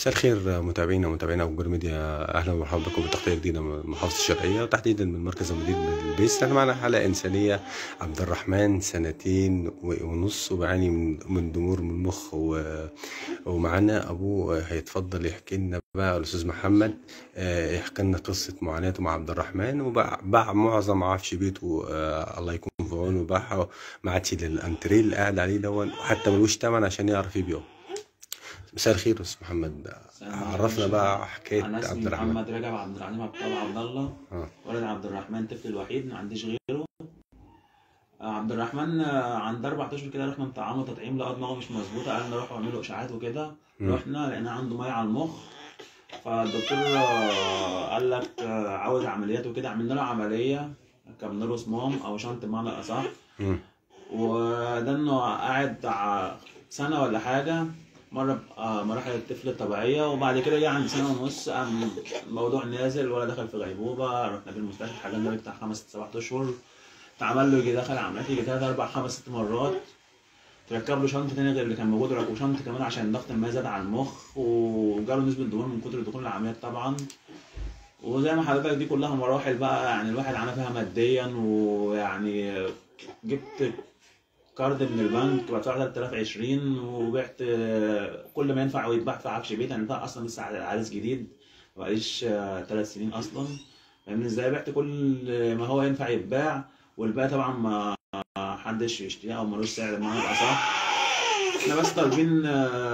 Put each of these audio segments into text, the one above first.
مساء الخير متابعينا ومتابعينا ابو جول ميديا اهلا ومرحبا بكم بتغطيه جديده من محافظه الشرقيه وتحديدا من مركز المدير بالبيس احنا معنا حلقه انسانيه عبد الرحمن سنتين ونص وبيعاني من من ضمور من المخ و... ومعانا ابوه هيتفضل يحكي لنا بقى الاستاذ محمد آه، يحكي لنا قصه معاناته مع عبد الرحمن وباع باع معظم عفش بيته آه، الله يكون في عونه باعها ما عادش للانتريه اللي قاعد عليه دون وحتى ملوش تمن عشان يعرف يبيعه مساء الخير استاذ محمد عرفنا بقى حكايه انا عبد اسمي الرحمن محمد رجب عبد العليم عبد الله عبد الله اه ولد عبد الرحمن طفل الوحيد ما عنديش غيره آه، عبد الرحمن آه، عند اربع اشهر كده رحنا نطعمه تطعيم لقى دماغه مش مظبوطه قال لنا روحوا اعملوا اشاعات وكده مم. رحنا لقينا عنده ميه على المخ فالدكتور آه، قال لك آه، عاوز عمليات وكده عملنا له عمليه ركبنا له صمام او شنط بمعنى اصح مم. وده انه قاعد بتاع سنه ولا حاجه مره آه، مراحل الطفل الطبيعيه وبعد كده جه عند سنه ونص قام الموضوع نازل ولا دخل في غيبوبه رحنا بالمستشفى حجزنا له بتاع خمس ست سبع اشهر اتعمل له يجي دخل عمليات يجي تلات اربع خمس ست مرات تركب له شنطه تاني غير اللي كان موجود وشنطه كمان عشان ضغط الماء زاد على المخ وجاله نسبه دهون من كتر دخول العمليات طبعا وزي ما حضرتك دي كلها مراحل بقى يعني الواحد عانى فيها ماديا ويعني جبت كارد من البنك بدفع 3020 وبعت آه، كل ما ينفع ويتباع في عفش بيت انا بقى اصلا لسه عريس جديد مبقاليش ثلاث سنين اصلا فاهمني ازاي بعت كل ما هو ينفع يتباع والباقي طبعا ما ما حدش يشتريها او ملوش سعر بمعنى الاصح احنا بس طالبين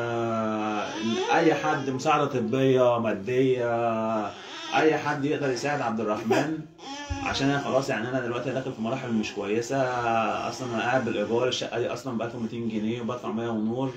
آه، إن اي حد مساعده طبيه ماديه اي حد يقدر يساعد عبد الرحمن عشان انا خلاص يعني انا دلوقتي داخل في مراحل مش كويسه اصلا انا قاعد بالايجار الشقه دي اصلا ب 1200 جنيه وبدفع ميه ونور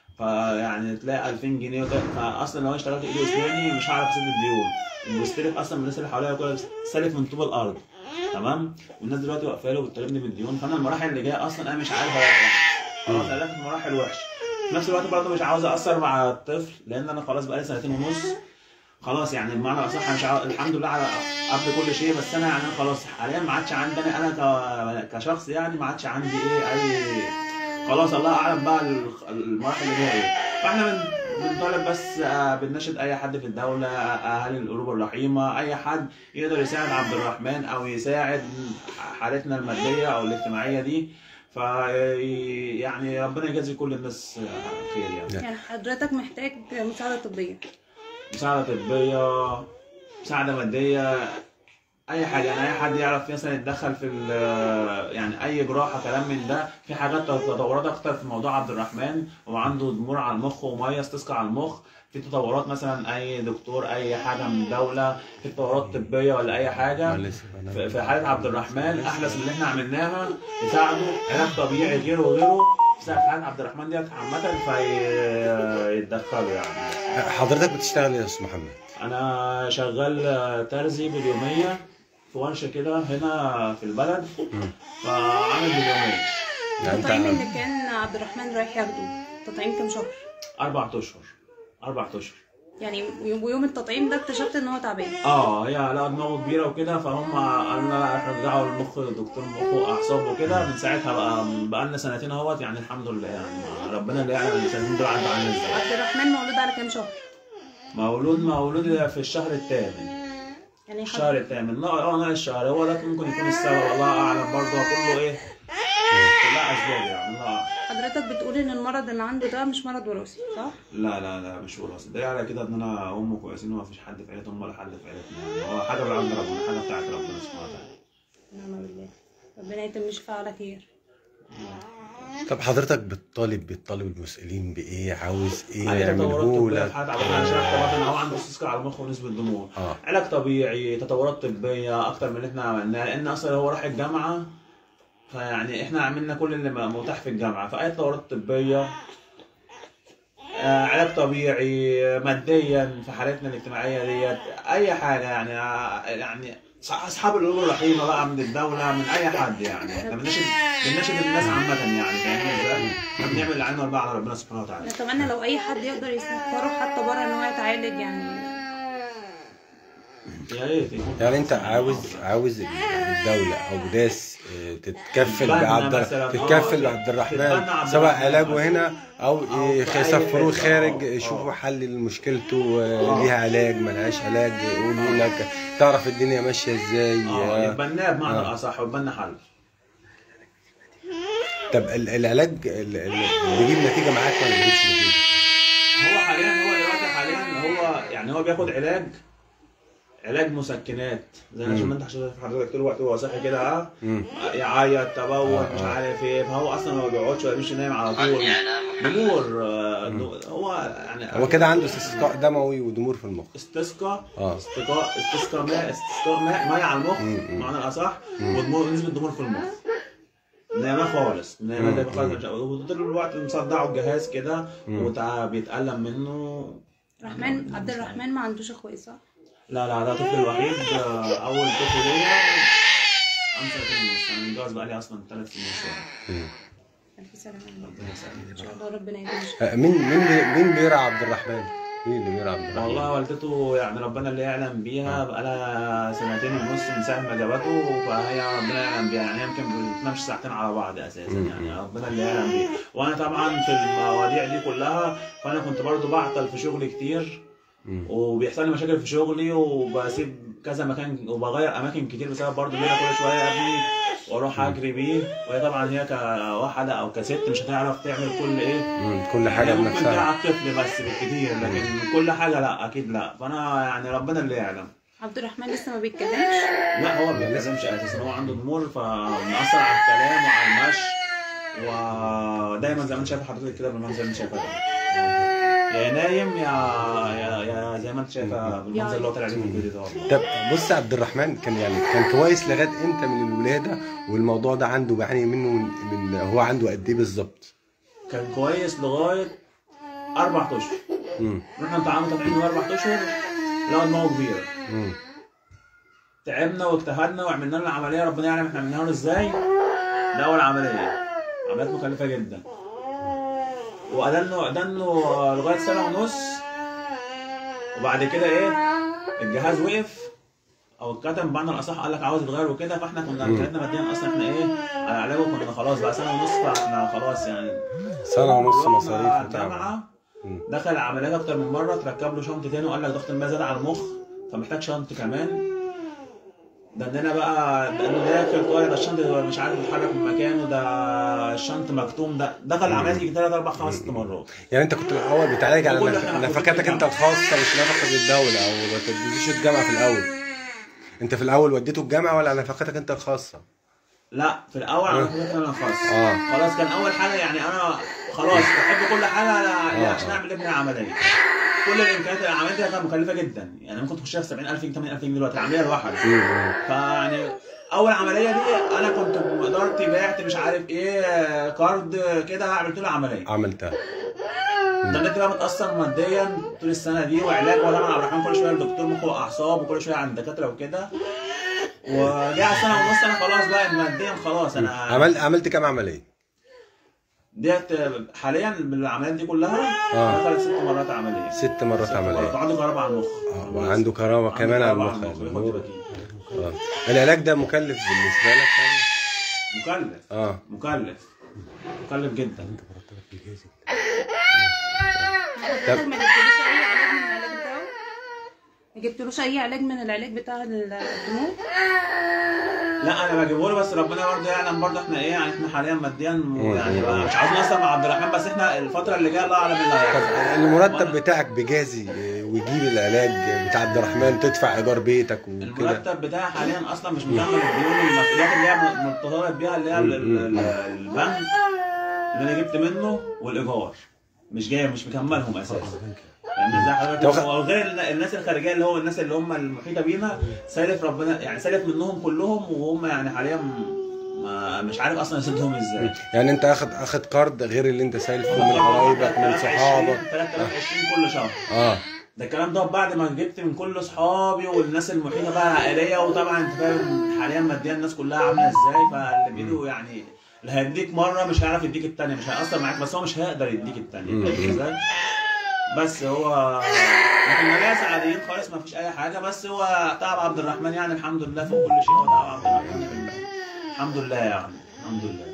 فيعني تلاقي 2000 جنيه وت- فاصلا لو انا اشتغلت ايدي واسناني مش هعرف اسد الديون المستلف اصلا من الناس اللي حواليا كلها سالف من طوب الارض تمام والناس دلوقتي واقفه له وبتطالبني بالديون فانا المراحل اللي جايه اصلا انا مش عارف اريح خلاص انا داخل في مراحل وحشه في نفس الوقت برضه مش عاوز اثر مع الطفل لان انا خلاص بقالي سنتين ونص خلاص يعني بمعنى اصح أنا مش عاوز الحمد لله على قبل كل شيء بس انا يعني أنا خلاص حاليا ما عادش عندي انا انا ك- كشخص يعني ما عادش عندي ايه اي خلاص الله اعلم بقى ال- المراحل اللي جايه ايه فاحنا بن- بنطالب بس آه، بنناشد اي حد في الدوله آه، اهالي القلوب الرحيمه اي حد يقدر يساعد عبد الرحمن او يساعد حالتنا الماديه او الاجتماعيه دي ف يعني ربنا يجازي كل الناس آه، خير يعني نعم. يعني حضرتك محتاج مساعدة طبية مساعدة طبية مساعدة مادية أي حاجة يعني أي حد يعرف مثلا يتدخل في ال- يعني أي جراحة كلام من ده في حاجات تطورات أكتر في موضوع عبد الرحمن هو عنده ضمور على المخ ومية استسقى على المخ في تطورات مثلا أي دكتور أي حاجة من الدولة في تطورات طبية ولا أي حاجة معلش أنا- في في حالة عبد الرحمن أحدث من اللي إحنا عملناها يساعده علاج طبيعي غيره وغيره في حالة عبد الرحمن ديت عامة فيتدخلوا يعني حضرتك بتشتغل ايه يا استاذ محمد؟ انا شغال ترزي باليوميه في ورشه كده هنا في البلد مم. فعامل باليوميه يعني التطعيم انت اللي كان عبد الرحمن رايح ياخده تطعيم كام شهر اربع اشهر اربع اشهر يعني ويوم التطعيم ده اكتشفت ان هو تعبان اه هي لقى دماغه كبيره وكده فهم قالوا لنا لا احنا رجعوا المخ دكتور مخ واعصاب وكده من ساعتها بقى بقى لنا سنتين اهوت يعني الحمد لله يعني ربنا اللي يعلم السنتين دول عدوا علينا ازاي عبد الرحمن مولود على كام شهر مولود مولود في الشهر الثامن يعني حض- الشهر الثامن لا اه نهاية الشهر هو ده ممكن يكون السبب الله اعلم برضه كله ايه كلها اسباب يعني الله أعلم. حضرتك بتقول ان المرض اللي عنده ده مش مرض وراثي صح لا لا لا مش وراثي ده على كده ان انا امه كويسين وما فيش حد في عيلتهم ولا حد في عيلتنا يعني هو حاجه من عند ربنا حاجه بتاعت ربنا سبحانه وتعالى نعم بالله ربنا يتم الشفاء على خير طب حضرتك بتطالب بتطالب المسؤولين بايه عاوز ايه اي تطورات يعملوه طبيه في لك حياه عبد الرحمن شرح طبعا هو عنده استسقاء على المخ ونسبه دموع اه علاج طبيعي تطورات طبيه اكتر من اللي احنا عملناه لان اصلا هو راح الجامعه فيعني احنا عملنا كل اللي متاح في الجامعه فاي تطورات طبيه آه، علاج طبيعي ماديا في حالتنا الاجتماعيه ديت اي حاجه يعني آه، يعني اصحاب القلوب الرحيمه بقى من الدوله من اي حد يعني احنا بنناشد بنناشد الناس عامه يعني فاهمين ازاي؟ احنا بنعمل اللي علينا والباقي على ربنا سبحانه وتعالى نتمنى لو اي حد يقدر يسفره حتى بره ان هو يتعالج يعني يا ريت يكون يعني انت عاوز عاوز الدوله او ناس اه، تتكفل تتبنى بعبد مثلاً، اه، تتكفل بعبد تتبنى الرحمن عبد سواء الرحمن علاجه مثلاً. هنا او أو اه، في أي يسافروه حتة، خارج اه، يشوفوا اه. حل لمشكلته اه، اه. ليها علاج ملهاش علاج يقولوا لك تعرف الدنيا ماشيه ازاي اه اه. يتبناه بمعنى اه. الاصح ويتبنى حل طب ال- العلاج ال- ال- بيجيب نتيجه معاك ولا ما بيجيبش نتيجه؟ هو حاليا هو دلوقتي حاليا هو يعني هو بياخد علاج علاج مسكنات زي ما مم. انت شايف حضرتك طول الوقت هو صاحي كده اه مم. يعيط تبول اه، مش اه. عارف ايه فهو اصلا ما بيقعدش ولا بيمشي نايم على طول ضمور آه، هو يعني هو كده عنده استسقاء دموي ودمور في المخ استسقاء اه. استسقاء استسقاء ماء استسقاء ماء ميه على المخ مم، مم. معنى الاصح مم. ودمور نسبه دمور في المخ نايمة خالص نايمة مم، ده مم. خالص وطول الوقت مصدعه الجهاز كده مم. وبيتألم منه رحمن عبد الرحمن ما عندوش اخوات صح؟ لا لا ده طفل الوحيد آه، اول طفل ليا عنده سنتين ونص انا متجوز بقالي اصلا ثلاث سنين شويه مم. الف سلامة عليك. ربنا يسلمك ان شاء الله ربنا يديم آه، مين مين بي- مين بيرعى عبد الرحمن؟ مين اللي بيرعى عبد الرحمن؟ والله والدته يعني ربنا اللي يعلم بيها بقالها سنتين ونص من ساعه ما جابته فهي ربنا يعلم بيها يعني هي يمكن ما بتنامش ساعتين على بعض اساسا مم. يعني ربنا اللي يعلم بيها وانا طبعا في المواضيع دي كلها فانا كنت برضو بعطل في شغلي كتير مم. وبيحصل لي مشاكل في شغلي وبسيب كذا مكان وبغير اماكن كتير بسبب برضه ان انا كل شويه ابني واروح اجري بيه وهي طبعا هي كواحده او كست مش هتعرف تعمل كل ايه مم. كل حاجه يعني ممكن بنفسها تلعب طفل بس بالكتير لكن كل حاجه لا اكيد لا فانا يعني ربنا اللي يعلم عبد الرحمن لسه ما بيتكلمش لا هو ما بيتكلمش اساسا هو عنده ضمور فمأثر على الكلام وعلى المشي ودايما زي ما انت شايف حضرتك كده بالمنظر اللي انت شايفه ده يا نايم يا يا, يا زي ما انت شايفه بالمنظر اللي هو طالع عليه في الفيديو ده والله. طب بص يا عبد الرحمن كان يعني كان كويس لغايه امتى من الولاده والموضوع ده عنده بيعاني منه من, من هو عنده قد ايه بالظبط؟ كان كويس لغايه اربع اشهر مم. رحنا امتحنا تطعيم اربع اشهر لقوا دماغه كبيره مم. تعبنا واجتهدنا وعملنا له العمليه ربنا يعلم احنا عملناها له ازاي ده اول عمليه عمليات مكلفه جدا وقدلنا قدلنا لغايه سنه ونص وبعد كده ايه الجهاز وقف او اتكتم بمعنى الاصح قال لك عاوز يتغير وكده فاحنا كنا مم. كلمنا ماديا اصلا احنا ايه على علاجه كنا خلاص بقى سنه ونص فاحنا خلاص يعني سنه ونص رحنا مصاريف وتعب الجامعه مم. دخل عمليات اكتر من مره تركب له شنط تاني وقال لك ضغط الماء زاد على المخ فمحتاج شنط كمان ده ان انا بقى ده انه داخل طالع ده الشنط مش عارف يتحرك من مكانه ده الشنط مكتوم ده دخل عمليات يجي ثلاث اربع خمس ست مرات يعني انت كنت الاول بتعالج على وكل نف- احنا نفقاتك انت محطوطين الخاصه مش نفقه الدوله او ما تديش الجامعه في الاول انت في الاول وديته الجامعه ولا على نفقاتك انت الخاصه؟ لا في الاول انا اه. كنت انا خاص اه. خلاص كان اول حاجه يعني انا خلاص بحب كل حاجه انا اه. عشان اعمل ابني عمليه كل الامكانيات العمليه دي كانت مكلفه جدا يعني ممكن تخشها في 70000 جنيه 80000 جنيه دلوقتي العمليه الواحده مم. فيعني اول عمليه دي انا كنت بادارتي بعت مش عارف ايه كارد كده عملت له عمليه عملتها ده انت بقى متاثر ماديا طول السنه دي وعلاج وطبعا عبد الرحمن كل شويه الدكتور مخ واعصاب وكل شويه عند دكاتره وكده وجه على سنه ونص انا خلاص بقى ماديا خلاص انا عملت عملت كام عمليه؟ ديت حاليا بالعمليات دي كلها اه. دخلت ست مرات عمليه ست مرات ست عمليه وعنده كهرباء على المخ اه، وعنده كهرباء كمان على كهرباء المخ بياخد نور. ديباكين. اه. العلاج ده مكلف بالنسبه لك يعني؟ مكلف اه مكلف مكلف جدا حضرتك ما جبتلوش اي علاج من العلاج بتاعه؟ ما جبتلوش اي علاج من العلاج بتاع الدموع؟ لا انا بجيبه له بس ربنا برضه يعلم برضه احنا ايه يعني احنا حاليا ماديا يعني بقى مش عاوزين نقصر مع عبد الرحمن بس احنا الفتره اللي جايه الله اعلم ايه اللي طب هيحصل المرتب بتاعك بجازي اه، ويجيب العلاج بتاع عبد الرحمن تدفع ايجار بيتك وكده المرتب بتاعي حاليا اصلا مش مكمل الديون المسؤوليات اللي هي متطلب بيها اللي هي ال- ال- ال- البنك اللي انا جبت منه والايجار مش جاي مش مكملهم اساسا يعني زي حضرتك توخ- هو غير الن- الناس الخارجيه اللي هو الناس اللي هم المحيطه بينا سالف ربنا يعني سالف منهم كلهم وهم يعني حاليا ما مش عارف اصلا يسدهم ازاي يعني انت اخد اخد قرض غير اللي انت سالفه من قرايبك من صحابك 3020 كل شهر اه ده الكلام ده بعد ما جبت من كل اصحابي والناس المحيطه بقى العائليه وطبعا انت فاهم حاليا ماديا الناس كلها عامله ازاي فاللي بايده يعني اللي هيديك مره مش هيعرف يديك الثانيه مش هيأثر معاك بس هو مش هيقدر يديك الثانيه مم. فاهم ازاي؟ بس هو لكن ناس عاديين خالص ما فيش اي حاجه بس هو تعب عبد الرحمن يعني الحمد لله فوق كل شيء هو تعب عبد الرحمن الحمد لله يعني الحمد لله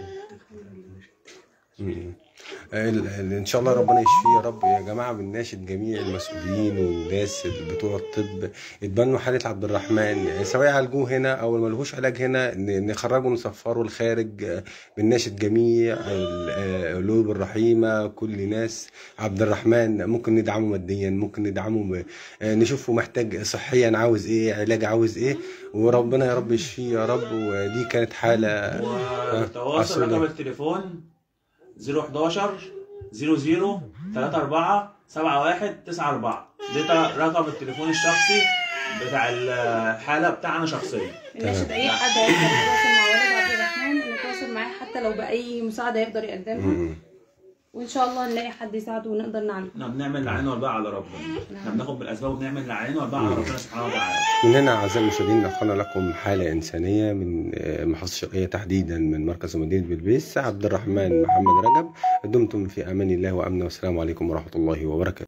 مم. ال- ال- ان شاء الله ربنا يشفيه يا رب يا جماعه بنناشد جميع المسؤولين والناس اللي بتوع الطب يتبنوا حاله عبد الرحمن سواء يعالجوه هنا او ما لهوش علاج هنا ن- نخرجه نسفره الخارج بنناشد جميع القلوب الرحيمه كل ناس عبد الرحمن ممكن ندعمه ماديا ممكن ندعمه ب- نشوفه محتاج صحيا عاوز ايه علاج عاوز ايه وربنا يا رب يشفيه يا رب ودي كانت حاله وتواصل عسولة. رقم التليفون 011 00 34 71 94 ده رقم التليفون الشخصي بتاع الحاله بتاعنا شخصيا نناشد اي حد هيقدر يتواصل مع والد عبد الرحمن انه يتواصل معاه حتى لو باي مساعده يقدر يقدمها مم. وان شاء الله نلاقي حد يساعده ونقدر نعالجه احنا بنعمل العين والباقي على ربنا احنا بناخد بالاسباب وبنعمل العين والباقي على ربنا سبحانه وتعالى من هنا أعزائي المشاهدين نقلنا لكم حالة إنسانية من آه، محافظة الشرقية تحديدا من مركز مدينة بلبيس عبد الرحمن محمد رجب دمتم في أمان الله وأمن والسلام عليكم ورحمة الله وبركاته